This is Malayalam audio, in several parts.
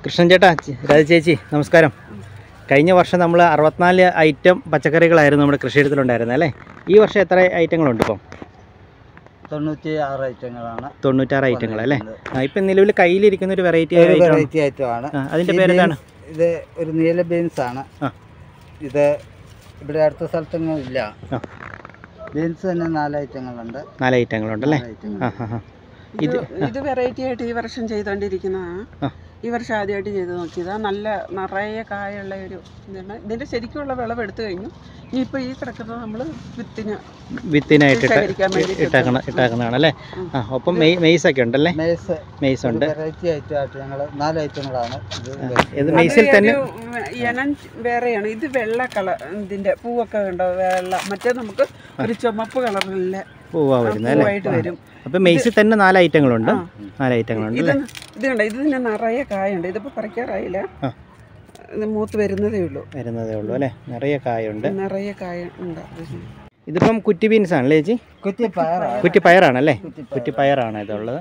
കൃഷ്ണൻ ചേട്ടാ ചേ- രാജ ചേച്ചി നമസ്കാരം കഴിഞ്ഞ വർഷം നമ്മൾ അറുപത്തിനാല് ഐറ്റം പച്ചക്കറികളായിരുന്നു നമ്മുടെ കൃഷിയിടത്തിലുണ്ടായിരുന്നത് അല്ലേ ഈ വർഷം എത്ര ഐറ്റങ്ങളുണ്ട് ഇപ്പം തൊണ്ണൂറ്റി ആറ് ഐറ്റങ്ങളാണ് തൊണ്ണൂറ്റാറ് ഐറ്റങ്ങൾ അല്ലേ ആ ഇപ്പം നിലവിൽ കയ്യിലിരിക്കുന്ന ഒരു വെറൈറ്റി ഒരു ഐറ്റം വെറൈറ്റി ഐറ്റമാണ് അതിൻ്റെ ഈ പേരെന്താണ് beans- ഇത് ഒരു നീല ബീൻസ് ആണ് ആ. ഇത് ഇവിടെ അടുത്ത സ്ഥലത്തൊന്നും ഇല്ല ആ. ബീൻസ് തന്നെ നാല് ഐറ്റങ്ങളുണ്ട് നാല് ഐറ്റങ്ങളുണ്ടല്ലേ നാല് ഐറ്റങ്ങൾ. ആ ആ ആ ഇത് ഇത് വെറൈറ്റി ആയിട്ട് ഈ വർഷം ചെയ്തുകൊണ്ടിരിക്കുന്നതാണ് ആ. ഈ വർഷം ആദ്യമായിട്ട് ചെയ്ത് നോക്കിയതാ നല്ല നിറയെ കായുള്ള ഒരു ഇതാണ് ഇതിന്റെ ശരിക്കുള്ള വിളവ് എടുത്തു കഴിഞ്ഞു ഇനിയിപ്പോൾ ഈ കിടക്കുന്നത് നമ്മൾ വിത്തിന് വിത്തിനായിട്ട് ഇട്ട- ശേഖരിക്കാൻ വേണ്ടിയിട്ട് ഇട്ടാക്കണ ഇട്ടാക്കുന്നതാണ് അല്ലേ ഉം. ആ ഒപ്പം മെയ് മെയ്സ് ഒക്കെ ഉണ്ടല്ലേ മേസ് മെയ്സ് ഉണ്ട് വെറൈറ്റി ഐറ്റം ആയിട്ട് ഞങ്ങൾ നാല് ഐറ്റങ്ങളാണ് ഇത് ഇത് അത് മെയ്സിൽ തന്നെ ഒരു ഇനം വേറെയാണ് ഇത് വെള്ള കളർ ഇതിന്റെ പൂവൊക്കെ ഉണ്ടോ വെള്ള മറ്റേ നമുക്ക് ഒരു ചുമപ്പ് കളറിലെ പൂവാ വരുന്നത് അല്ലേ പൂവായിട്ട് വരും അപ്പം മെയ്സിൽ തന്നെ നാല് ഐറ്റങ്ങളുണ്ട് ആ. നാല് ഐറ്റങ്ങളുണ്ട് ഇത് അല്ലേ ഇത് കണ്ടോ ഇത് തന്നെ നിറയെ കായുണ്ട് ഇതിപ്പോ പറിക്കാറായില്ല ആ. ഇത് മൂത്ത് വരുന്നതേ ഉള്ളൂ വരുന്നതേ ഉള്ളൂ അല്ലേ നിറയെ കായുണ്ട് നിറയെ കായ ഉണ്ട് ഇതിപ്പം കുറ്റി ബീൻസ് ആണല്ലേ ചേച്ചി കുറ്റി പയറാണ് കുറ്റി പയറാണല്ലേ കുറ്റിപ്പയർ. കുറ്റി പയറാണ് ഇതുള്ളത്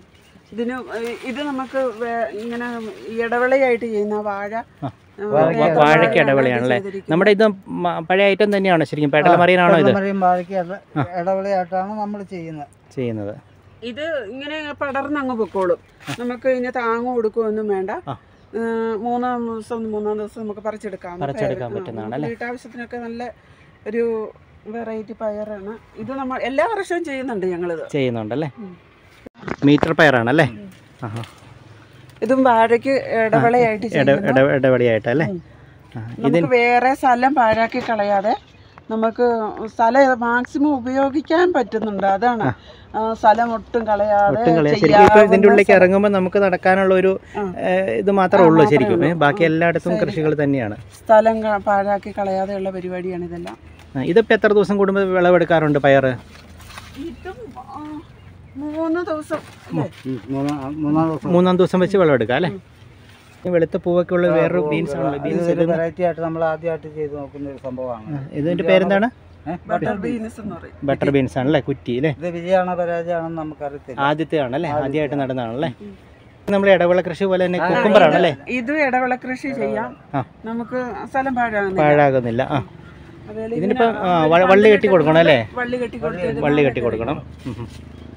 ഇതിന് ഏഹ് ഇത് നമുക്ക് വേ- ഇങ്ങനെ ഇടവിളയായിട്ട് ചെയ്യുന്ന വാഴ ആ. ഏഹ് വാഴയ്ക്ക് നേന്ത്രവാഴയാണ് വാഴയ്ക്ക് ഇത് ഇടവിളയാണല്ലേ ചെയ്തിരിക്കുന്നത്. നമ്മുടെ ഇത് മ- പഴയ ഐറ്റം തന്നെയാണോ ശരിക്കും പെടലമറിയനാണോ ഇത് മറിയും വാഴയ്ക്ക് അത് ഇടവിളയായിട്ടാണ് നമ്മൾ ചെയ്യുന്നത് ചെയ്യുന്നത് ഇത് ഇങ്ങനെ പടർന്ന് അങ്ങ് പൊക്കോളും നമുക്ക് ഇതിന് താങ്ങും കൊടുക്കുകയൊന്നും വേണ്ട ആ. ഏഹ് മൂന്നാം ദിവസം മൂന്നാം ദിവസം നമുക്ക് പറിച്ചെടുക്കാം പറിച്ചെടുക്കാൻ പയറ്. ആ, പറ്റുന്നതാണ് നമുക്ക് വീട്ടാവശ്യത്തിനൊക്കെ നല്ല ഒരു വെറൈറ്റി പയറാണ് ഇത് നമ്മൾ എല്ലാ വർഷവും ചെയ്യുന്നുണ്ട് ഞങ്ങളിത് ചെയ്യുന്നുണ്ടല്ലേ ഉം. മീറ്റർ പയറാണല്ലേ ആഹാ ഇതും വാഴയ്ക്ക് ഇടവിളയായിട്ട് ഇട ചെയ്യുന്നു ഇട ഇടപെടിയായിട്ടല്ലേ ഉം. ആ, ഇതിന് നമുക്ക് വേറെ സ്ഥലം പാഴാക്കി കളയാതെ നമുക്ക് സ്ഥലം മാക്സിമം ഉപയോഗിക്കാൻ പറ്റുന്നുണ്ട് അതാണ് ആ, സ്ഥലം ഒട്ടും കളയാതെ ഒട്ടും കളയാ ശരിക്കും ഇപ്പൊ ഇതിന്റെ ചെയ്യാവുന്ന ഉള്ളിലേക്ക് സ്ഥലം. ഇറങ്ങുമ്പോൾ നമുക്ക് നടക്കാനുള്ള ഒരു ആ. ഏ, ഇത് മാത്രമേ ആ, ഉള്ളൂ മാത്രമേ ശരിക്കും ഏ, ഉള്ളൂ. ബാക്കി ആ. എല്ലായിടത്തും ശരി. കൃഷികൾ തന്നെയാണ് സ്ഥലം ക- പാഴാക്കി കളയാതെയുള്ള പരിപാടിയാണ് ഇതെല്ലാം ആ, ഇതിപ്പോ എത്ര ദിവസം കൂടുമ്പോൾ വിളവെടുക്കാറുണ്ട് പയറ് ഇതും ആ, മൂന്ന് ദിവസം അല്ലേ? ഉം. മൂന്നാം മൂന്നാം ദിവസം മൂന്നാം ദിവസം വെച്ച് വിളവെടുക്കാം അല്ലേ ഈ വെളുത്ത പൂവൊക്കെ ഉള്ള വേറൊരു ബീൻസ് ആണല്ലോ ഇത് ബീൻസ് ഒരു വെറൈറ്റി ആയിട്ട് നമ്മൾ ആദ്യമായിട്ട് ചെയ്ത് നോക്കുന്ന ഒരു സംഭവമാണ് ഇതിന്റെ പേരെന്താണ് ഏ? ബട്ടർ ബീൻസ് എന്ന് പറയും ബട്ടർ ബീൻസ് ആണല്ലേ കുറ്റി അല്ലേ ഇത് വിജയമാണോ പരാജയമാണെന്ന് നമുക്കറിയത്തില്ല ആദ്യത്തെ ആണല്ലേ ആദ്യത്തെ. ആദ്യമായിട്ട് നടന്നതാണല്ലേ ഉം. നമ്മൾ ഇടവിള കൃഷി പോലെ തന്നെ ആ, കുക്കുംബർ ആണല്ലേ ഇത് ഇടവിള കൃഷി ചെയ്യാം ആ. നമുക്ക് സ്ഥലം പാഴാകുന്നില്ല പാഴാകുന്നില്ല ആ അതുപോലെ ഇതിനിപ്പോ ഇങ്ങനെ, ആ, ആ, വ- വള്ളി കെട്ടി കൊടുക്കണം അല്ലേ വള്ളി കെട്ടി കൊടുത്ത് വള്ളി കെട്ടി കൊടുക്കണം ഉം, ഉം.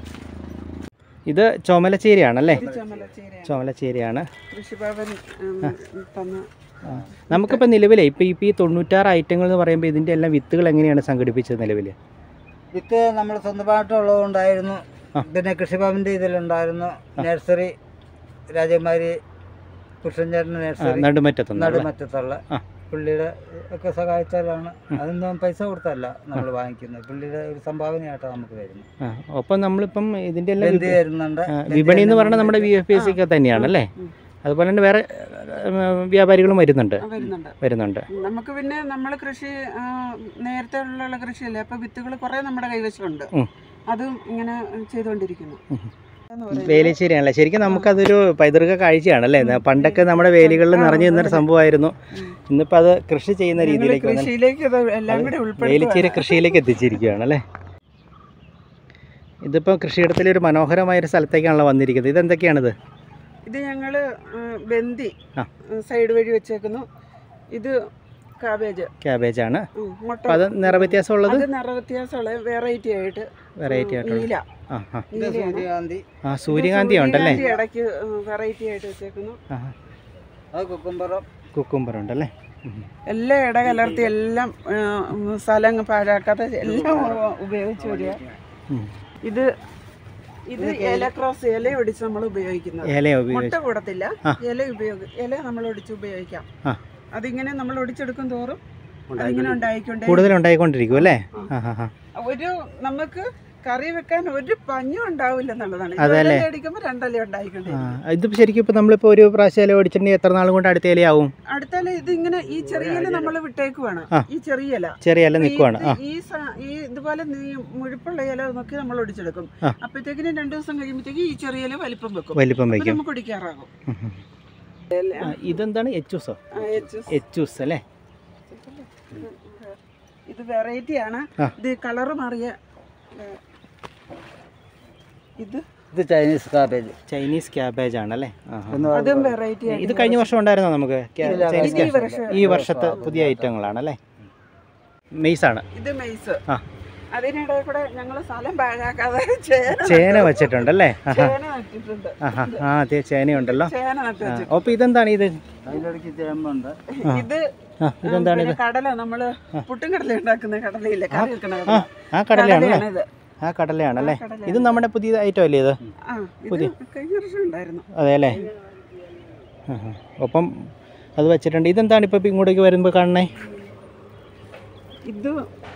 ഇത് ചുമലച്ചീരയാണല്ലേ ഇത് ചുമലച്ചീരയാണ്. ചുമലച്ചീരയാണ് കൃഷിഭവൻ ഉം, തന്ന നമുക്കിപ്പോൾ നിലവിലെ ഇപ്പോൾ ഇപ്പോൾ ഈ തൊണ്ണൂറ്റാറ് ഐറ്റങ്ങൾ എന്ന് പറയുമ്പോൾ ഇതിൻ്റെ എല്ലാം വിത്തുകൾ എങ്ങനെയാണ് സംഘടിപ്പിച്ചത് നിലവിൽ വിത്ത് നമ്മൾ സ്വന്തമായിട്ടുള്ളതുണ്ടായിരുന്നു ആ. പിന്നെ കൃഷിഭവന്റെ ഇതിലുണ്ടായിരുന്നു നഴ്സറി രാജകുമാരി കൃഷ്ണൻചേട്ടൻ നഴ്സറി നടുമറ്റത്തുനിന്ന് നടുമറ്റത്തുള്ള ആ. പുള്ളിയുടെ ഒക്കെ സഹായിച്ചാലാണ് ഉം. അതൊന്നും പൈസ കൊടുത്തല്ല നമ്മൾ വാങ്ങിക്കുന്നത് പുള്ളിയുടെ ഒരു സംഭാവനയായിട്ടാണ് നമുക്ക് വരുന്നത് ആ ഒപ്പം നമ്മളിപ്പം ഇതിൻ്റെ എല്ലാം ബന്ദി വിപ- വരുന്നുണ്ട് ആ, വിപണി എന്ന് പറഞ്ഞാൽ നമ്മുടെ വി എഫ് പി എസ് ഒക്കെ തന്നെയാണല്ലേ ഉം. അതുപോലെ തന്നെ വേറെ ഉം, വ്യാപാരികളും വരുന്നുണ്ട് ആ, വരുന്നുണ്ട് വരുന്നുണ്ട് നമുക്ക് പിന്നെ നമ്മൾ കൃഷി ആ, നേരത്തെ ഉള്ള കൃഷിയല്ലേ അപ്പൊ വിത്തുകൾ കുറെ നമ്മുടെ കൈവശമുണ്ട് ഉം. അതും ഇങ്ങനെ ചെയ്തുകൊണ്ടിരിക്കുന്നു ഉം. എന്ന് പറയുന്നത് വേലിച്ചേരിയാണല്ലേ ശരിക്കും നമുക്കതൊരു പൈതൃക കാഴ്ചയാണല്ലേ ഉം. പണ്ടൊക്കെ നമ്മുടെ വേലികളിൽ നിറഞ്ഞു നിന്നൊരു സംഭവമായിരുന്നു ഉം. ഇന്നിപ്പോൾ അത് കൃഷി ചെയ്യുന്ന ഞങ്ങള് രീതിയിലേക്ക് വന്നു കൃഷിയിലേക്ക് ഇത് എല്ലാം കൂടെ വേലിച്ചീര ഉൾപ്പെടുത്തി കൃഷിയിലേക്ക് എത്തിച്ചിരിക്കുകയാണ് അല്ലേ ഇതിപ്പോൾ കൃഷിയിടത്തിലെ ഒരു മനോഹരമായ ഒരു സ്ഥലത്തേക്കാണല്ലോ വന്നിരിക്കുന്നത് ഇതെന്തൊക്കെയാണിത് ഇത് ഞങ്ങള് ആ, ബന്ദി ആ. സൈഡ് വഴി വെച്ചേക്കുന്നു ഇത് കാബേജ് ക്യാബേജ് ആണ് ഉം, മുട്ട അപ്പോൾ അത് നിറവ്യത്യാസമുള്ളത് അത് നിറവ്യത്യാസമുള്ള വെറൈറ്റി ആയിട്ട് വെറൈറ്റി ഉം, ആയിട്ടുള്ള നീല ആ ആ ഇത് നീലയാണ്. സൂര്യകാന്തി ആ സൂര്യകാന്തി ഉണ്ടല്ലേ സൂര്യകാന്തി ഇടയ്ക്ക് വെറൈറ്റി ആയിട്ട് വെച്ചേക്കുന്നു ആ അത് കുക്കുംബറും കുക്കുംബർ ഉണ്ടല്ലേ ഉം. എല്ലാം ഇട കലർത്തി എല്ലാം ആ, ഉം, സ്ഥലം പാഴാക്കാതെ എല്ലാം ഉ- ഉപയോഗിച്ച് വരിക ഉം. ഇത് ഇത് ഇല ക്രോസ് ഇല ഒടിച്ച് നമ്മൾ ഉപയോഗിക്കുന്നത് ഇല മുട്ട ഉപയോഗിച്ച് കൂടത്തില്ല ആ. ഇല ഉപയോഗി ഇല നമ്മൾ ഒടിച്ച് ഉപയോഗിക്കാം ആ. അതിങ്ങനെ നമ്മൾ ഒടിച്ചെടുക്കും തോറും അതിങ്ങനെ ഉണ്ടായിക്കൊണ്ടേ കൂടുതൽ ഉണ്ടായിക്കൊണ്ടിരിക്കും അല്ലേ ആ ആ ആ ഒരു നമുക്ക് കറി വെക്കാൻ ഒരു പഞ്ഞും ഉണ്ടാവില്ല എന്നുള്ളതാണ് അതല്ലേ? ഇല അടിക്കുമ്പോൾ രണ്ടല ഉണ്ടായിക്കൊണ്ടേ ആ ഇതിപ്പോൾ ശരിക്കും ഇപ്പോൾ നമ്മളിപ്പോൾ ഒരു പ്രാവശ്യം ഇല ഓടിച്ചിട്ടുണ്ടെങ്കിൽ എത്ര നാളും കൊണ്ട് അടുത്ത ഇലയാവും അടുത്തല ഇത് ഇങ്ങനെ ഈ ചെറിയ ഇല നമ്മൾ വിട്ടേക്കുവാണ് ആ. ഈ ചെറിയ ഇല ചെറിയ ഇല അപ്പൊ ഈ നിൽക്കുവാണ് ആ ഇത് ഈ സ- ഈ ഇതുപോലെ നീ- മുഴുപ്പുള്ള ഇല നോക്കി നമ്മൾ ഒടിച്ചെടുക്കും ആ. അപ്പോഴത്തേക്കിനും രണ്ടു ദിവസം കഴിയുമ്പോഴത്തേക്ക് ഈ ചെറിയ ഇല വലിപ്പം വെക്കും വലിപ്പം അപ്പൊ വയ്ക്കും നമുക്ക് ഒടിക്കാറാകും ഉം, ഉം. ആ, ഇതെന്താണ് എച്ചൂസോ ആ, എച്ച് എച്ചൂസ് അല്ലേ ഇത് വെറൈറ്റി ആണ് ആ. ഇത് കളറ് മാറിയ ഏ, ഇത് ഇത് ചൈനീസ് കാബേജ് ചൈനീസ് ക്യാബേജ് ആണല്ലേ ആഹാ. എന്ന് അതും പറയുന്നത് വെറൈറ്റി ഇത് കഴിഞ്ഞ വർഷം ഉണ്ടായിരുന്നോ നമുക്ക് ക്യാ- ഇല്ല, ചൈനീസ് ഇത് ഈ ക്യാ- വർഷം ഈ വർഷത്തെ പുതിയ ഐറ്റങ്ങളാണല്ലേ മെയ്സ് ആണ് ഇത് മെയ്സ് ആ. അതിനിടെ കൂടെ ഞങ്ങൾ സ്ഥലം പാഴാക്കാതെ ചേന ചേന വെച്ചിട്ടുണ്ടല്ലേ ആഹാ. ചേന നട്ടിട്ടുണ്ട് ആഹാ ആ അതെ ചേനയുണ്ടല്ലോ ചേന നട്ട് ആ, വെച്ചു അപ്പൊ ഇതെന്താണ് ഇത് അതിലിടയ്ക്ക് ചേമ്പുണ്ട് ഇത് ആ ഇതെന്താണ് ഇത് പിന്നെ കടല നമ്മള് പുട്ടും കടല ഉണ്ടാക്കുന്ന കടലയില്ലേ കറി വെക്കണ ആ ആ കടലയാണല്ലേ കടലയാണ് ഇത് ആ കടലയാണല്ലേ ആ, കടലയാണ്. ഇത് നമ്മുടെ പുതിയ ഐറ്റം അല്ലേ ഇത് ആ ഇത് കഴിഞ്ഞ വർഷം ഉണ്ടായിരുന്നു അതെ അല്ലേ ആഹാ. ഒപ്പം അത് വെച്ചിട്ടുണ്ട് ഇതെന്താണ് ഇപ്പൊ ഇങ്ങോട്ടേക്ക് വരുമ്പോൾ കാണണേ ഇത്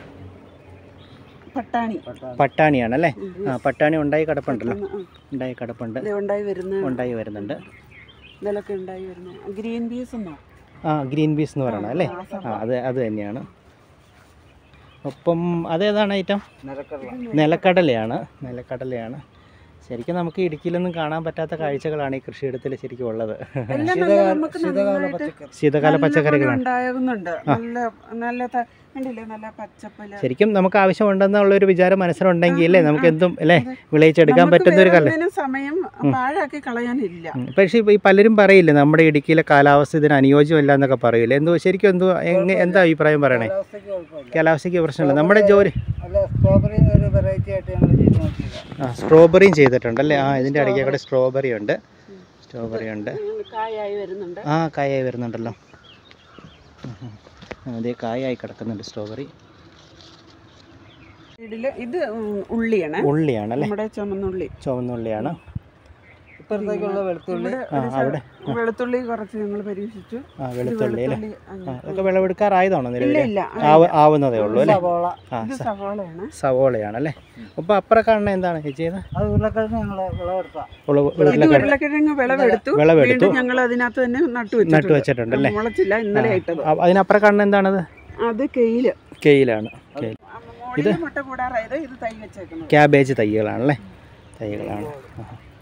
പട്ടാണി പട്ടാണിയാണല്ലേ ആ പട്ടാണി ഉണ്ടായി കിടപ്പുണ്ടല്ലോ ആ, ഉണ്ടായി കിടപ്പുണ്ട് ഇത് ഉണ്ടായി വരുന്ന ഉണ്ടായി വരുന്നുണ്ട് ഇതിലൊക്കെ ഉണ്ടായി വരുന്ന ഗ്രീൻ പീസ് എന്നോ ആ ഗ്രീൻ പീസ് എന്ന് പറയണം അല്ലേ ആ അത് അത് തന്നെയാണ് ഒപ്പം അതേതാണ് ഐറ്റം നിരക്കടല നിലക്കടലയാണ് നിലക്കടലയാണ് ശരിക്കും നമുക്ക് ഇടുക്കിയിലൊന്നും കാണാൻ പറ്റാത്ത കാഴ്ചകളാണ് ഈ കൃഷിയിടത്തിൽ ശരിക്കും ഉള്ളത് എല്ലാം നല്ല ശീതകാല നമുക്ക് ശീതകാല നന്നായിട്ട് പച്ചക്കറി ശീതകാല നല്ല പച്ചക്കറികളാണ് പോലെ ഉണ്ടാകുന്നുണ്ട് നല്ല നല്ല ത- കണ്ടില്ലേ നല്ല പച്ചപ്പില് ശരിക്കും നമുക്ക് ആവശ്യമുണ്ടെന്നുള്ള ഒരു വിചാരം മനസ്സിലുണ്ടെങ്കിൽ അല്ലേ നമുക്ക് ആ, എന്തും അല്ലേ അതെ. വിളയിച്ചെടുക്കാൻ നമുക്ക് പറ്റുന്ന ഒരു വേറെ കല ഒന്നിനും സമയം പാഴാക്കി കളയാനില്ല ഉം. പക്ഷേ ഇപ്പോൾ ഈ പലരും പറയില്ലേ നമ്മുടെ ഇടുക്കിയിലെ കാലാവസ്ഥ ഇതിന് അനുയോജ്യമല്ല എന്നൊക്കെ പറയില്ലേ എന്തോ ശരിക്കും എന്തോ എങ്ങ എന്താ അഭിപ്രായം പറയണേ കാലാവസ്ഥയ്ക്ക് കുഴപ്പമില്ല കാലാവസ്ഥയ്ക്ക് പ്രശ്നമില്ല നമ്മുടെ ജോലി അല്ല സ്ട്രോബെറി ഒരു വെറൈറ്റി ആയിട്ട് ഞങ്ങൾ ചെയ്ത് നോക്കിയതാണ് ആ സ്ട്രോബെറിയും ചെയ്തിട്ടുണ്ടല്ലേ ആ ഇതിൻ്റെ ഇടയ്ക്ക് കൂടെ സ്ട്രോബെറി ഉണ്ട് സ്ട്രോബെറി ഉണ്ട് ഉം, കായായി വരുന്നുണ്ട് ആ കായായി വരുന്നുണ്ടല്ലോ ഉം ഉം. ആ, അതേ കായായി കിടക്കുന്നുണ്ട് സ്ട്രോബെറി ഇതില് ഇത് ഉം, ഉള്ളിയാണ് ഉള്ളിയാണല്ലേ നമ്മുടെ ചുമന്നുള്ളി ചുവന്നുള്ളിയാണ് ഇപ്പുറത്തേക്കുള്ള വെളുത്തുള്ളി ഇവിടെ ആ ഒരു സ- അവിടെ വെളുത്തുള്ളി കുറച്ച് ഞങ്ങൾ പരീക്ഷിച്ചു ആ ഇത് വെളുത്തുള്ളി അല്ലേ വെളുത്തുള്ളി ആ അങ്ങനെ. അതൊക്കെ വിളവെടുക്കാറായതാണോ ഇല്ല നിലവിൽ ഇല്ല ആവ ആവുന്നതേ ഉള്ളൂ അല്ലേ സവോള ആ ഇത് സ- സവാളയാണ് സവോളയാണല്ലേ അപ്പോൾ അപ്പുറം കാണുന്ന എന്താണ് ചേച്ചി ഇത് അത് ഉരുളക്കിഴങ്ങ് ഞങ്ങൾ വിളവെടുത്ത ഉള- ഇത് ഉരുളക്കിഴങ്ങ് ഉരുളക്കിഴങ്ങ് വിളവെടുത്തു വിളവെടുത്തു വീണ്ടും ഞങ്ങൾ അതിനകത്ത് തന്നെ നട്ടു നട്ടു വെച്ചിട്ടുണ്ട് വെച്ചിട്ടുണ്ടല്ലേ മുളച്ചില്ല ഇന്നലെ ഇട്ടത് ആ, അതിനപ്പുറം കാണുന്ന എന്താണത് അത് കെയില് കെയിലാണ് കെയിൽ മുകളിൽ മുട്ട കൂടാറായത് ഇത് തൈ വെച്ചേക്കുന്നത് ക്യാബേജ് തൈകളാണല്ലേ തൈകളാണ് ആ.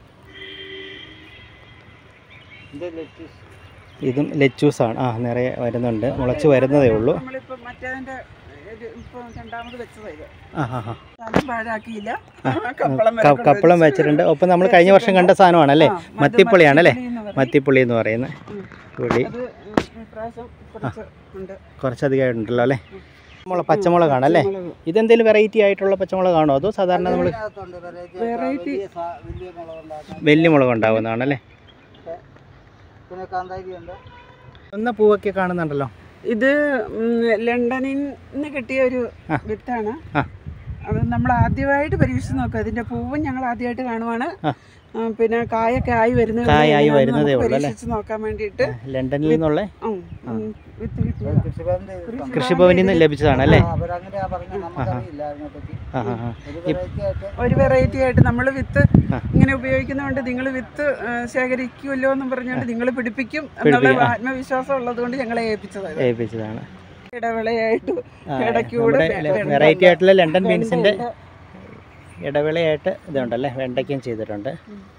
ഇത് ലെറ്റീസ് ഇതും ലെച്ചൂസാണ് ആ നിറയെ വരുന്നുണ്ട് മുളച്ച് വരുന്നതേ ഉള്ളൂ നമ്മളിപ്പോ മറ്റേതിന്റെ ഇത് ഇപ്പൊ രണ്ടാമത് വെച്ചത് ഇത് ആ ആ ആ സ്ഥലം പാഴാക്കിയില്ല കപ്പളം വരെ ക- കൊണ്ട് കപ്പളം വെച്ചു. വെച്ചിട്ടുണ്ട് ഒപ്പം നമ്മൾ കഴിഞ്ഞ വർഷം കണ്ട സാധനമാണല്ലേ ആ, മറ്റേ മത്തിപ്പുളിയാണല്ലേ മത്തിപ്പുളി എന്ന് പറയും. മത്തിപ്പുളി എന്ന് പറയുന്നത് ഉം. പുളി അത് ഉം, ഇപ്രാവശ്യം കുറച്ച് ഉണ്ട് കുറച്ചധികമായിട്ടുണ്ടല്ലോ അല്ലേ മുള പച്ചമുളകാണല്ലേ പച്ചമുളക്. ഇതെന്തെങ്കിലും വെറൈറ്റി ആയിട്ടുള്ള പച്ചമുളകാണോ അതോ സാധാരണ നമ്മൾ ഇതിനകത്തുണ്ട് വെറൈറ്റി Variety. വലിയ സാ- വലിയ മുളകുണ്ടാക്കാം വലിയ മുളക് ഉണ്ടാവുന്നതാണല്ലേ പിന്നെ കാന്താരി ഉണ്ട് ഒന്ന പൂവൊക്കെ കാണുന്നുണ്ടല്ലോ ഇത് ഉം, ലണ്ടനിൽ നിന്ന് കിട്ടിയ ഒരു ആ. വിത്താണ് ആ. അത് നമ്മൾ ആദ്യമായിട്ട് പരീക്ഷിച്ച് നോക്കുക ഇതിന്റെ പൂവും ഞങ്ങൾ ആദ്യമായിട്ട് കാണുവാണ് ആ. ആ, പിന്നെ കായൊക്കെ ആയി വരുന്നത് കായായി വരുന്നതേ ഉള്ളൂ അല്ലേ? പരീക്ഷിച്ച് നോക്കാൻ വേണ്ടിയിട്ട് ലണ്ടനിൽ നിന്നുള്ള ഉം, ഉം, വിത്ത് കിട്ടിയതാ. കൃഷിഭവന്റെ ഇത് കൃഷിഭവനിൽ നിന്ന് ലഭിച്ചതാണ് അല്ലേ ആ, അവരങ്ങനെയാ പറഞ്ഞത് നമുക്കറിയില്ല അതിനെപ്പറ്റി ആ ആ ആ ഒരു വെറൈറ്റി ആയിട്ട് ഒരു വെറൈറ്റി ആയിട്ട് നമ്മൾ വിത്ത് ആ. ഇങ്ങനെ ഉപയോഗിക്കുന്നതുകൊണ്ട് നിങ്ങൾ വിത്ത് ആ, ശേഖരിക്കുമല്ലോ എന്ന് പറഞ്ഞുകൊണ്ട് നിങ്ങൾ പിടിപ്പിക്കും എന്നുള്ള പിടിപ്പിക്കും, ആ. ആത്മവിശ്വാസം ഉള്ളത് കൊണ്ട് ഞങ്ങളെ ഏൽപ്പിച്ചത് ഏൽപ്പിച്ചതാണ് ഇടവേളയായിട്ട് ആ, ഇടയ്ക്കൂടെ നമ്മുടെ വെണ്ട വെറൈറ്റി ആയിട്ടുള്ള ലണ്ടൻ ബീൻസിന്റെ വെണ്ട. ഇടവേളയായിട്ട് ഇതുണ്ടല്ലേ വെണ്ടയ്ക്കയും ചെയ്തിട്ടുണ്ട്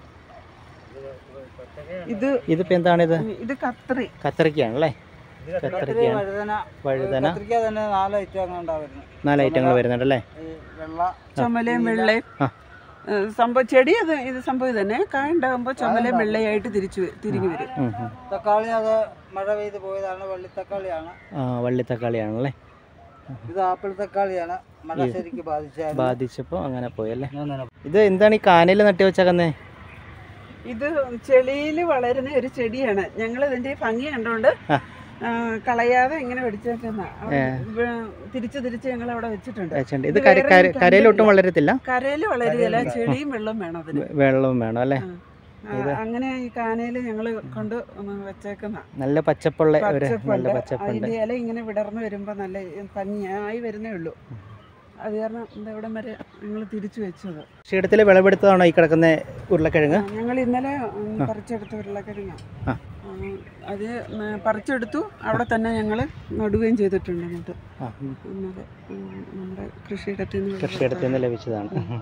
ഇത് ഇതിപ്പോ എന്താണിത് ഇത് കത്രി കത്തിരിക്കയാണല്ലേ കത്രിക കത്തിരിക്കയാണ് വഴുതന വഴുതന കത്രിക്ക തന്നെ നാല് ഐറ്റം അങ്ങോട്ടാ വരുന്നത് നാല് ഐറ്റങ്ങൾ വരുന്നുണ്ടല്ലേ ഈ വെള്ള ചുമലയും വെള്ളയും ആ. ഏഹ് സംഭവം ചെടി അത് ഇത് സംഭവം ഇത് തന്നെ കായ ഉണ്ടാകുമ്പോൾ ചുമലയും വെള്ളയായിട്ട് തിരിച്ചു വ- തിരിഞ്ഞു വരും ഉം, ഉം. തക്കാളി അത് മഴ പെയ്ത് പോയതാണ് വള്ളിത്തക്കാളിയാണ് ആ വള്ളിത്തക്കാളിയാണല്ലേ ഇത് ആപ്പിൾ തക്കാളിയാണ് മഴ ശരിക്ക് ബാധിച്ചായിരുന്നു ബാധിച്ചപ്പോൾ അങ്ങനെ പോയല്ലേ ഞാൻ തന്നെ ഇത് എന്താണ് ഈ കാനയിൽ നട്ടി വെച്ചേക്കുന്നേ ഇത് ചെളിയിൽ വളരുന്ന ഒരു ചെടിയാണ് ഞങ്ങൾ ഇതിന്റെ ഈ ഭംഗി കണ്ടുകൊണ്ട് ആ. ആ, കളയാതെ ഇങ്ങനെ വെടിച്ചേക്കുന്ന തിരിച്ച് തിരിച്ച് ഞങ്ങൾ അവിടെ വെച്ചിട്ടുണ്ട് വെച്ചിട്ടുണ്ട് ഇത് ഇത് കര വേറെ കര ഒരു കരയിലൊട്ടും കണ്ടില്ല. വളരത്തില്ല കരയിൽ വളരുകയില്ല ചെടിയും വെള്ളം വേണം അതിന് വെ- വെള്ളവും വേണം അല്ലേ ആ, അങ്ങനെ ഈ കാനയിൽ ഞങ്ങൾ കൊണ്ട് ഒന്ന് വെച്ചേക്കുന്ന നല്ല പച്ചപ്പുള്ള ഒരു നല്ല പച്ചപ്പുണ്ട് പച്ചപ്പുണ്ട് അതിന്റെ ഇല ഇങ്ങനെ വിടർന്ന് വരുമ്പോ നല്ല ഭംഗിയായി വരുന്നേ ഉള്ളൂ അത് കാരണം എന്താ ഇവിടം വരെ ഞങ്ങൾ തിരിച്ചു വെച്ചത് കൃഷിയിടത്തിൽ വിളവെടുത്തതാണോ ഈ കിടക്കുന്ന ഉരുളക്കിഴങ്ങ് ഞങ്ങൾ ഇന്നലെ ഉം, പറിച്ചെടുത്ത ഉരുളക്കിഴങ്ങ ആ. അത് ഉം, പറിച്ചെടുത്തു അവിടെ തന്നെ ഞങ്ങൾ നടുകയും ചെയ്തിട്ടുണ്ട് എന്നിട്ട് ആ, ഉം. ഇന്നലെ ഉം, നമ്മുടെ കൃഷിയിടത്തിൽ നിന്ന് കൃഷിയിടത്തിൽ നിന്ന് ലഭിച്ചതാണ്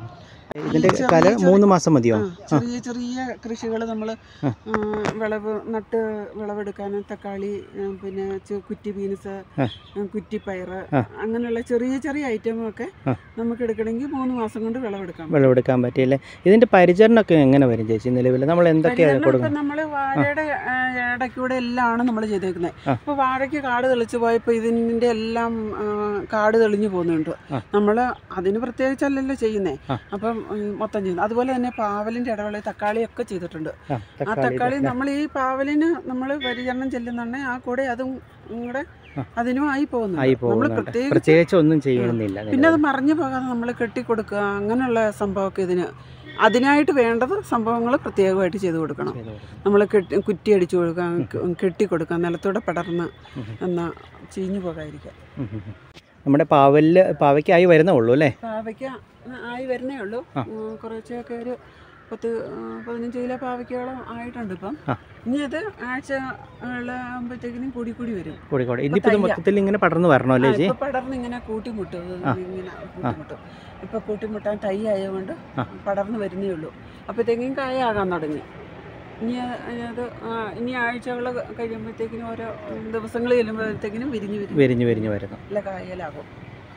ഇതിൻ്റെ ചെറിയ കാല ചെറിയ- മൂന്ന് മാസം മതിയോ ആ, ചെറിയ ചെറിയ കൃഷികൾ നമ്മൾ ആ. വിളവ് നട്ട് വിളവെടുക്കാൻ തക്കാളി ഉം, പിന്നെ ചെ- കുറ്റി ബീൻസ് ആ. ഉം, കുറ്റിപ്പയറ് ആ. അങ്ങനെയുള്ള ചെറിയ ചെറിയ ഐറ്റമൊക്കെ ആ. നമുക്ക് എടുക്കണമെങ്കിൽ മൂന്ന് മാസം കൊണ്ട് വിളവെടുക്കാം വിളവെടുക്കാൻ പറ്റിയില്ലേ ഇതിൻ്റെ പരിചരണമൊക്കെ എങ്ങനെ വരും ചേച്ചി നിലവിൽ നമ്മൾ എന്തൊക്കെയാണ് ഇപ്പം കൊടുക്കുന്നത് നമ്മൾ വാഴയുടെ ആ, ഇടയ്ക്കൂടെ എല്ലാമാണ് നമ്മൾ ചെയ്തേക്കുന്നത് ആ. ഇപ്പോൾ വാഴയ്ക്ക് കാട് തെളിച്ച് പോയപ്പോൾ ഇതിൻ്റെ എല്ലാം ആ, കാട് തെളിഞ്ഞു പോകുന്നുണ്ട് ആ. നമ്മൾ അതിന് പ്രത്യേകിച്ചല്ലല്ലോ ചെയ്യുന്നേ ആ. അപ്പം ഉം, മൊത്തം ചെയ്യുന്നു അതുപോലെ തന്നെ പാവലിൻ്റെ ഇടവേള തക്കാളിയൊക്കെ ചെയ്തിട്ടുണ്ട് ആ, ആ തക്കാളി തക്കാളി നമ്മൾ ഈ പാവലിന് നമ്മൾ പരിചരണം ചെല്ലുന്നുണ്ടെങ്കിൽ ആ കൂടെ അതും കൂടെ ആ. അതിനും ആയി ആയി പോകുന്നുണ്ട് നമ്മൾ പോകുന്നുണ്ട് പ്രത്യേകിച്ച് പ്രത്യേകിച്ച് ഒന്നും ചെയ്യണമെന്നില്ല പിന്നെ അത് മറിഞ്ഞു പോകാതെ നമ്മൾ കെട്ടിക്കൊടുക്കുക അങ്ങനെയുള്ള സംഭവമൊക്കെ ഇതിന് അതിനായിട്ട് വേണ്ടത് സംഭവങ്ങൾ പ്രത്യേകമായിട്ട് ചെയ്തു കൊടുക്കണം ചെയ്ത് കൊടുക്കണം. നമ്മൾ കെട്ടി കുറ്റി അടിച്ചു കൊടുക്കുക കെട്ടിക്കൊടുക്കുക നിലത്തൂടെ പടർന്ന് ഉം. എന്നാ ചീഞ്ഞു പോകാതിരിക്കുക ഉം ഉം ഉം. നമ്മുടെ പാവലിൽ പാവയ്ക്കായി വരുന്നേ ഉള്ളൂ അല്ലേ പാവയ്ക്ക ആയി വരുന്നേ ഉള്ളൂ ആ. ഉം, കുറച്ചൊക്കെ ഒരു പത്ത് ആ, പതിനഞ്ച് കിലോ പാവയ്ക്കോളം ആയിട്ടുണ്ട് ഇപ്പം ആ. ഇനി അത് ആഴ്ച ആകുമ്പോഴത്തേക്കിനും കൂടി കൂടി വരും കോഴിക്കോട് ഇനിയിപ്പോൾ ഇത് തയ്യ. മൊത്തത്തിൽ ഇങ്ങനെ പടർന്നു വരണോ അല്ലേ ആ, ചേച്ചി ഇപ്പൊ പടർന്ന് ഇങ്ങനെ കൂട്ടിമുട്ടും ഇത് ആ. ഇങ്ങനെ കൂട്ടിമുട്ടും ഇപ്പൊ കൂട്ടിമുട്ടാൻ തൈ ആയതുകൊണ്ട് ആ. പടർന്ന് വരുന്നേ ഉള്ളൂ അപ്പോഴത്തേക്കും കായാകാൻ തുടങ്ങി ഇനി അത് അത് ആ, ഇനി ആഴ്ചകൾ കഴിയുമ്പോഴത്തേക്കിനും ഓരോ ദിവസങ്ങൾ ചെല്ലുമ്പോഴത്തേക്കിനും വിരിഞ്ഞ് വിരിഞ്ഞ് വിരിഞ്ഞ് വിരിഞ്ഞ് വരുന്നു നല്ല കായലാകും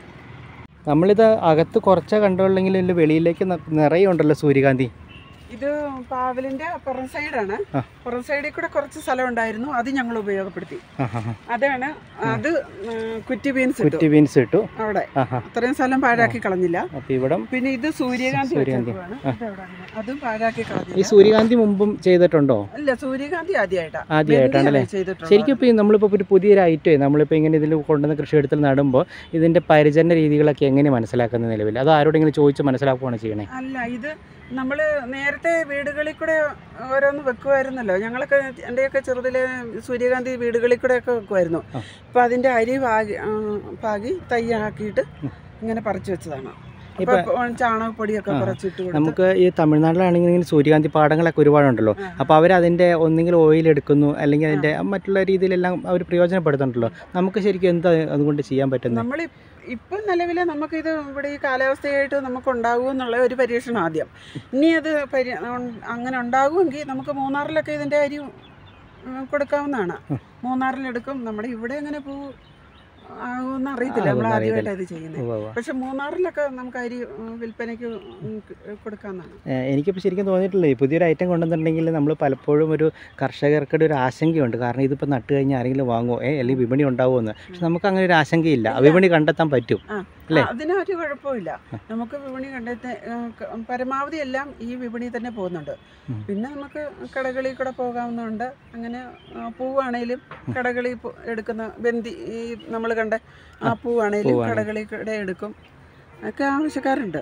നമ്മളിത് അകത്ത് കുറച്ചേ കണ്ടുള്ളെങ്കിൽ ഇതിൻ്റെ വെളിയിലേക്ക് ന- നിറയെ ഉണ്ടല്ലോ സൂര്യകാന്തി ഇത് പാവലിന്റെ പുറം സൈഡാണ് ആ. പുറം സൈഡിൽ കൂടെ കുറച്ച് സ്ഥലം ഉണ്ടായിരുന്നു അത് ഞങ്ങൾ ഉപയോഗപ്പെടുത്തി ആ ഹാ ഹാ അതാണ് അത് ഉം, കുറ്റി ബീൻസ് ഇട്ടു കുറ്റി ബീൻസ് ഇട്ടു അവിടെ ആ ഹാ അത്രയും സ്ഥലം പാഴാക്കി കളഞ്ഞില്ല അപ്പോൾ ഇവിടം പിന്നെ ഇത് സൂര്യകാന്തി സൂര്യകാന്തി. വെച്ചേക്കുവാണ്. ഇതവിടെ അങ്ങനെ. അതും പാഴാക്കി ഈ കളഞ്ഞില്ല സൂര്യകാന്തി മുമ്പും ചെയ്തിട്ടുണ്ടോ ഇല്ല സൂര്യകാന്തി ആദ്യമായിട്ടാ ആദ്യമായിട്ടാണല്ലേ ചെയ്തിട്ടുള്ളത് ശരിക്കും ഇപ്പോൾ നമ്മളിപ്പോൾ ഒരു പുതിയൊരു ഐറ്റം നമ്മളിപ്പോൾ ഇങ്ങനെ ഇതിൽ കൊണ്ടുവന്ന് കൃഷിയിടത്തിൽ നടുമ്പോൾ ഇതിൻ്റെ പരിചരണ രീതികളൊക്കെ എങ്ങനെ മനസ്സിലാക്കുന്ന നിലവിൽ അത് ആരോടെങ്കിലും ചോദിച്ച് മനസ്സിലാക്കുകയാണ് ചെയ്യണേ അല്ല ഇത് നമ്മൾ നേരത്തെ വീടുകളിൽ കൂടെ ഓരോന്ന് വെക്കുമായിരുന്നല്ലോ ഞങ്ങളൊക്കെ എൻ്റെയൊക്കെ ചെറുതിലെ സൂര്യകാന്തി വീടുകളിൽ കൂടെ ഒക്കെ വെക്കുമായിരുന്നു ആ. അപ്പം അതിൻ്റെ അരി പാകി ആ, പാകി തയ്യാക്കിയിട്ട് ഇങ്ങനെ പറിച്ചു വെച്ചതാണ് ഇപ്പൊ- അപ്പം ചാണകപ്പൊടിയൊക്കെ ആ. കുറച്ചിട്ട് കൊടുത്ത് നമുക്ക് ഈ തമിഴ്നാട്ടിലാണെങ്കിൽ ഇങ്ങനെ സൂര്യകാന്തി പാടങ്ങളൊക്കെ ഒരുപാടുണ്ടല്ലോ ആ. അപ്പോൾ അവർ അതിൻ്റെ ഒന്നെങ്കിൽ ഓയിൽ എടുക്കുന്നു അല്ലെങ്കിൽ അതിൻ്റെ മറ്റുള്ള രീതിയിലെല്ലാം അവർ പ്രയോജനപ്പെടുത്തുന്നുണ്ടല്ലോ നമുക്ക് ശരിക്കും എന്താ അതുകൊണ്ട് ചെയ്യാൻ പറ്റുന്നത് നമ്മൾ ഇപ്പം നിലവിൽ നമുക്കിത് ഇവിടെ ഈ കാലാവസ്ഥയായിട്ട് നമുക്ക് ഉണ്ടാകും എന്നുള്ള ഒരു പരീക്ഷണം ആദ്യം ഇനി അത് പരി ഉൺ- അങ്ങനെ ഉണ്ടാകുമെങ്കിൽ നമുക്ക് മൂന്നാറിലൊക്കെ ഇതിൻ്റെ അരി ഉം, കൊടുക്കാവുന്നതാണ് മൂന്നാറിലെടുക്കും നമ്മുടെ ഇവിടെ എങ്ങനെ പൂ ആകുമെന്ന് അറിയത്തില്ല നമ്മൾ ആകുമെന്ന് ആദ്യമായിട്ട് അത് ചെയ്യുന്നത് ഉവ്വ് ഉവ്വ്. പക്ഷെ മൂന്നാറിലൊക്കെ നമുക്ക് അരി ഉം, വിൽപ്പനയ്ക്ക് ഉം, ക- കൊടുക്കാവുന്നതാണ് ഏഹ് എനിക്കിപ്പോൾ ശരിക്കും തോന്നിയിട്ടില്ലേ പുതിയൊരു ഐറ്റം കൊണ്ടുവന്നിട്ടുണ്ടെങ്കിൽ നമ്മൾ പലപ്പോഴും ഒരു കർഷകർക്കൊരു ഒരു ആശങ്കയുണ്ട് കാരണം ഇതിപ്പോൾ നട്ട് കഴിഞ്ഞാൽ ആരെങ്കിലും വാങ്ങുമോ ഏ അല്ലെങ്കിൽ വിപണി ഉണ്ടാവുമോ എന്ന് പക്ഷെ നമുക്ക് അങ്ങനെ ഒരു ആശങ്കയില്ല ഇല്ല. വിപണി കണ്ടെത്താൻ പറ്റും ആ, അല്ലേ? അതിനൊരു കുഴപ്പമില്ല നമുക്ക് വിപണി കണ്ടെത്തി പരമാവധി എല്ലാം ഈ വിപണി തന്നെ പോകുന്നുണ്ട് ഉം. പിന്നെ നമുക്ക് കടകളിൽ കൂടെ പോകാവുന്നതുണ്ട് അങ്ങനെ ആ, പൂവാണേലും കടകളിൽ പോ- എടുക്കുന്ന ബന്ദി ഈ നമ്മൾ കണ്ട ആ പൂവാണേലും പൂവാണ്. കടകളിൽ കൂടെ എടുക്കും ഒക്കെ ആവശ്യക്കാരുണ്ട്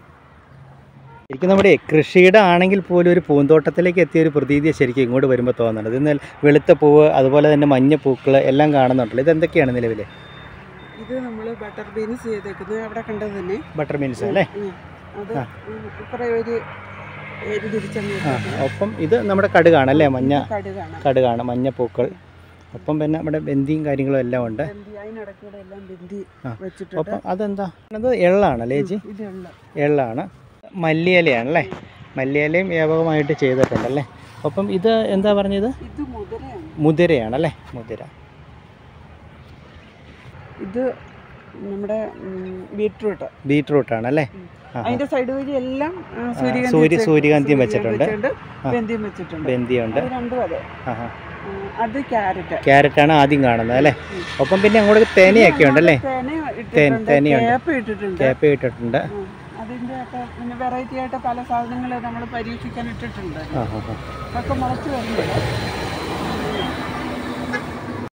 ശരിക്കും നമ്മുടെ കൃഷിയുടെ ആണെങ്കിൽ പോലും ഒരു പൂന്തോട്ടത്തിലേക്ക് എത്തിയ ഒരു പ്രതീതിയെ ശരിക്കും ഇങ്ങോട്ട് വരുമ്പോൾ തോന്നുന്നുണ്ട് ഇത് നെൽ- വെളുത്ത പൂവ് അതുപോലെ തന്നെ മഞ്ഞ പൂക്കൾ എല്ലാം കാണുന്നുണ്ടല്ലോ ഇത് എന്തൊക്കെയാണ് നിലവിൽ ഇത് നമ്മൾ ബട്ടർ ബീൻസ് ചെയ്തേക്കുന്നത് അവിടെ കണ്ടത് തന്നെ ബട്ടർ മീൻസ് അല്ലേ ഉം. അത് ആ. ഉം, കുറേ ഒരു ഏരി തിരിച്ചങ്ങ് ആ ഒപ്പം ഇത് നമ്മുടെ കടുകാണ് അല്ലേ മഞ്ഞ കടുകാണ് കടുകാണ് മഞ്ഞ പൂക്കൾ ഒപ്പം പിന്നെ നമ്മുടെ ബന്ദിയും കാര്യങ്ങളും എല്ലാം ഉണ്ട് ബന്ദി അതിനിടയ്ക്കൂടെ എല്ലാം ബന്ദി ആ. വെച്ചിട്ടുണ്ട് ഒപ്പം അതെന്താ അത് എള്ളാണല്ലേ ചേച്ചി ഇതുള്ള എള്ളാണ് മല്ലിയിലയാണല്ലേ മല്ലിയിലയും വ്യാപകമായിട്ട് ചെയ്തിട്ടുണ്ടല്ലേ ഒപ്പം ഇത് എന്താ പറഞ്ഞത് ഇത് മുതിരയാണ് മുതിരയാണല്ലേ മുതിര ഇത് നമ്മുടെ ബീട്രൂട്ട് ബീട്രൂട്ടാണല്ലേ ആ അതിന്റെ സൈഡ് വഴി എല്ലാം ആ, ആ, സൂര്യകാന്തി സൂര്യ- വെച്ച്- സൂര്യകാന്തിയും വെച്ചിട്ടുണ്ട്. ആ. ബന്ധിയും വെച്ചിട്ടുണ്ട് ബന്ദിയുണ്ട് അത് രണ്ടും അതെ ആഹാ ആ, അത് ക്യാരറ്റ് ക്യാരറ്റാണ് ആദ്യം കാണുന്നത് അല്ലേ ഒപ്പം പിന്നെ അങ്ങോട്ട് തേനയൊക്കെ ഉണ്ടല്ലേ തേന ഇട്ടിട്ടുണ്ട് തേനയുണ്ട്. കേപ്പ് ഇട്ടിട്ടുണ്ട് കേപ്പ ഇട്ടിട്ടുണ്ട് ആ, അതിന്റെ ഒക്കെ പിന്നെ വെറൈറ്റി ആയിട്ട് പല സാധനങ്ങൾ നമ്മൾ പരീക്ഷിക്കാൻ ഇട്ടിട്ടുണ്ട് ആ ആ ആ അതൊക്കെ മുളച്ച് വരുന്നില്ല